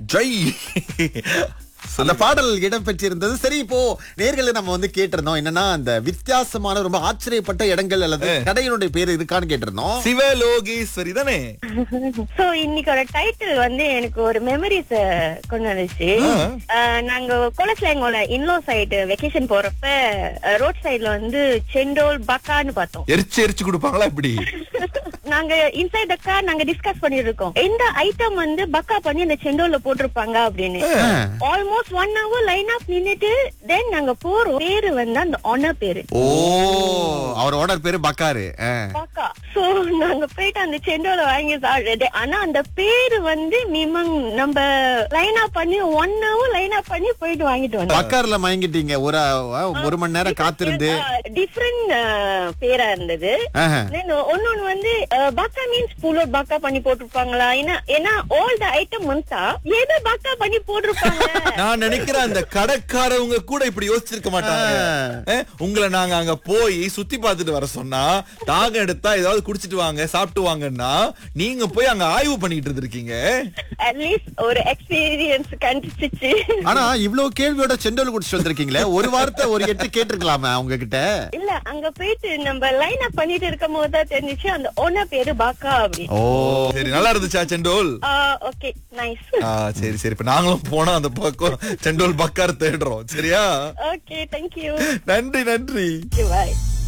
ஜெய் அந்த பாடல் இடம் பெற்றிருந்தது சரி இப்போ நேர்களை நம்ம வந்து கேட்டிருந்தோம் என்னன்னா அந்த வித்தியாசமான ரொம்ப ஆச்சரியப்பட்ட இடங்கள் அல்லது கடையினுடைய பேர் இருக்கான்னு கேட்டிருந்தோம் சிவலோகேஸ்வரி தானே சோ இன்னைக்கோட டைட்டில் வந்து எனக்கு ஒரு மெமரிஸ் கொண்டு வந்துச்சு அஹ், நாங்க கோலஸ்லேங்கோட இன்லோ சைடு வெக்கேஷன் போறப்ப ரோட் சைடுல வந்து செண்டோல் பக்கான்னு பார்த்தோம் எரிச்சு எரிச்சு கொடுப்பாங்களா இப்படி நாங்க இன்சைட் த கார் நாங்க டிஸ்கஸ் பண்ணிட்டு இருக்கோம் எந்த ஐட்டம் வந்து பக்கா பண்ணி அந்த செண்டோல்ல போட்டிருப்பாங்க அப்படின்னு almost one hour line of நின்னுட்டு தென் நாங்க போறோம் பேரு வந்து அந்த ஒன்னர் பேரு ஓ அவர் ஓனர் பேரு பக்காரு ஆ. பாக்கா சோ நாங்க போயிட்டு அந்த செண்டோல வாங்கி சாப்பிடுறது ஆனா அந்த பேரு வந்து மிமங் நம்ம லைன் அப் பண்ணி ஒன் ஹவர் லைன் அப் பண்ணி போயிட்டு வாங்கிட்டு வந்தோம் பக்கார்ல மயங்கிட்டீங்க ஒரு ஆ, ஒரு மணி நேரம் காத்திருந்து டிஃப்ரெண்ட் பேரா இருந்தது ஆஹா. Then ஒன்னொன்னு வந்து பக்கா மீன்ஸ் புலோட் பக்கா பண்ணி போட்டிருப்பாங்களா ஏன்னா ஏன்னா ஆல் த ஐட்டம் வந்துட்டா எதை பக்கா பண்ணி போட்டிருப்பாங்க நான் நினைக்கிறேன் அந்த கடைக்காரவங்க கூட இப்படி யோசிச்சிருக்க மாட்டாங்க அஹ், உங்களை நாங்க அங்க போய் சுத்தி பார்த்துட்டு வர சொன்னா தாகம் எடுத்தா ஏதாவது குடிச்சிட்டு வாங்க சாப்பிட்டு வாங்கன்னா நீங்க போய் அங்க ஆய்வு பண்ணிட்டு இருந்திருக்கீங்க அட்லீஸ்ட் ஒரு எக்ஸ்பீரியன்ஸ் கண்டிச்சிச்சு ஆனா இவ்வளவு கேள்வியோட செண்டோல் குடிச்சிட்டு வந்திருக்கீங்களே ஒரு வார்த்தை ஒரு எட்டு கேட்டிருக்கலாமே அவங்க கிட்ட இல்ல அங்க போயிட்டு நம்ம லைன் அப் பண்ணிட்டு இருக்கும் போது தான் தெரிஞ்சுச்சு அந்த ஓனர் பேரு பாக்கா அப்படி ஓ சரி நல்லா இருந்துச்சா செண்டோல் ஓகே நைஸ் ஆ, சரி சரி இப்ப நாங்களும் போனா அந்த பக்கம் செண்டோல் பக்கார் தேடுறோம் சரியா ஓகே தேங்க்யூ நன்றி நன்றி பாய்